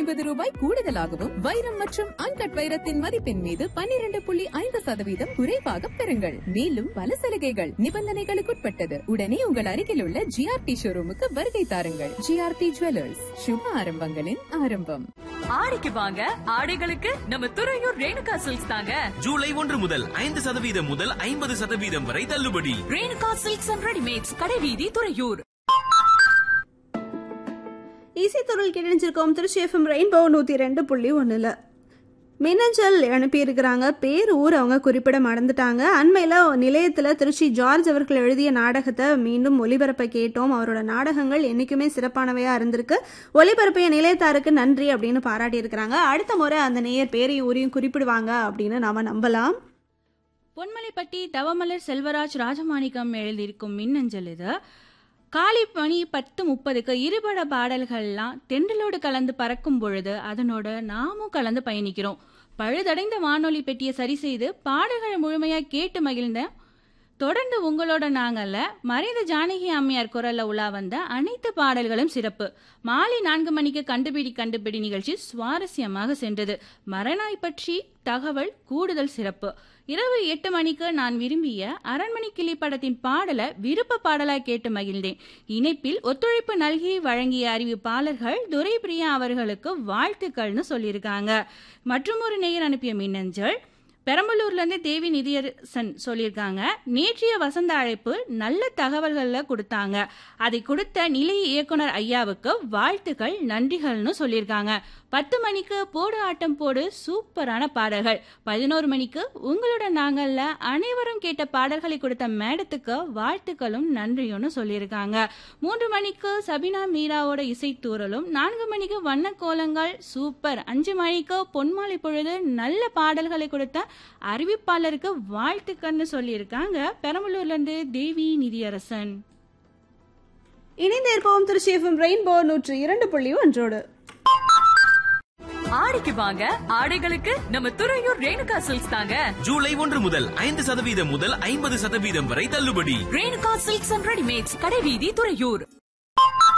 ஐம்பது ரூபாய் கூடுதலாகவும் வைரம் மற்றும் அன்கட் வைரத்தின் மதிப்பின் மீது பன்னிரண்டு புள்ளி ஐந்து சதவீதம் குறைவாக பெறுங்கள் மேலும் பல சலுகைகள் நிபந்தனைகளுக்குட்பட்டது உடனே உங்கள் அருகில் உள்ள ஜிஆர்டி ஷோரூமுக்கு வருகை தாருங்கள் ஜிஆர்டி ஜுவல்லர்ஸ் சுப ஆரம்பங்களின் ஆரம்பம் ஆடிக்கு வாங்க ஆடைகளுக்கு நம்ம துறையூர் ரேணுகா சில்க்ஸ் தாங்க ஜூலை ஒன்று முதல் ஐந்து சதவீதம் முதல் ஐம்பது சதவீதம் வரை தள்ளுபடி ரேணுகா சில்க்ஸ் அண்ட் ரெடிமேட்ஸ் கடைவீதி துறையூர் இசைத்துறையில் கிடைச்சிருக்கோம் திருச்சி எஃப்எம் ரெயின்போ நூற்றி ரெண்டு புள்ளி ஒன்றில் மின்னஞ்சல் அனுப்பியிருக்கிறாங்க பேர் ஊர் அவங்க குறிப்பிட மறந்துட்டாங்க அண்மையில் நிலையத்தில் திருச்சி ஜார்ஜ் அவர்கள் எழுதிய நாடகத்தை மீண்டும் ஒளிபரப்ப கேட்டோம் அவரோட நாடகங்கள் என்றைக்குமே சிறப்பானவையாக இருந்திருக்கு ஒளிபரப்பிய நிலையத்தாருக்கு நன்றி அப்படின்னு பாராட்டியிருக்கிறாங்க அடுத்த முறை அந்த நேயர் பேரையும் ஊரையும் குறிப்பிடுவாங்க அப்படின்னு நாம நம்பலாம் பொன்மலைப்பட்டி தவமலர் செல்வராஜ் ராஜமாணிக்கம் எழுதியிருக்கும் மின்னஞ்சல் இது காலை மணி பத்து முப்பதுக்கு இருபட பாடல்கள்லாம் தென்றலோடு கலந்து பறக்கும் பொழுது அதனோட நாமும் கலந்து பயணிக்கிறோம் பழுதடைந்த வானொலி பெட்டியை சரி செய்து பாடல்களை முழுமையாக கேட்டு மகிழ்ந்த தொடர்ந்து உங்களோட நாங்கள்ல மறைந்த ஜானகி அம்மையார் குரல்ல உலா வந்த அனைத்து பாடல்களும் சிறப்பு மாலை நான்கு மணிக்கு கண்டுபிடி கண்டுபிடி நிகழ்ச்சி சுவாரஸ்யமாக சென்றது மரணாய் பற்றி தகவல் கூடுதல் சிறப்பு இரவு எட்டு மணிக்கு நான் விரும்பிய அரண்மனை கிளி படத்தின் பாடலை விருப்ப பாடலாய் கேட்டு மகிழ்ந்தேன் இணைப்பில் ஒத்துழைப்பு நல்கி வழங்கிய அறிவிப்பாளர்கள் துரை பிரியா அவர்களுக்கு வாழ்த்துக்கள்னு சொல்லியிருக்காங்க மற்றும் ஒரு நேயர் அனுப்பிய மின்னஞ்சல் பெரம்பலூர்ல இருந்து தேவி நிதியரசன் சொல்லியிருக்காங்க நேற்றைய வசந்த அழைப்பு நல்ல தகவல்களை கொடுத்தாங்க அதை கொடுத்த நிலை இயக்குனர் ஐயாவுக்கு வாழ்த்துக்கள் நன்றிகள்னு சொல்லியிருக்காங்க பத்து மணிக்கு போடு ஆட்டம் போடு சூப்பரான பாடல்கள் பதினோரு மணிக்கு உங்களோட நாங்கள்ல அனைவரும் கேட்ட பாடல்களை கொடுத்த மேடத்துக்கு வாழ்த்துக்களும் நன்றியும்னு சொல்லியிருக்காங்க மூன்று மணிக்கு சபினா மீராவோட இசைத்தூரலும் நான்கு மணிக்கு வண்ண கோலங்கள் சூப்பர் அஞ்சு மணிக்கு பொன்மாலை பொழுது நல்ல பாடல்களை கொடுத்த அறிவிப்பாளருக்கு வாழ்த்துக்கள்னு சொல்லியிருக்காங்க பெரம்பலூர்ல இருந்து தேவி நிதியரசன் இணைந்திருப்போம் திருச்சி எஃப்எம் ரெயின்போ நூற்றி இரண்டு புள்ளி ஒன்றோடு ஆடிக்கு வாங்க ஆடைகளுக்கு நம்ம துறையூர் ரேணுகா சில்க்ஸ் தாங்க ஜூலை ஒன்று முதல் ஐந்து சதவீதம் முதல் ஐம்பது சதவீதம் வரை தள்ளுபடி ரேணுகா சில்க்ஸ் அண்ட் ரெடிமேட்ஸ் கடைவீதி துறையூர்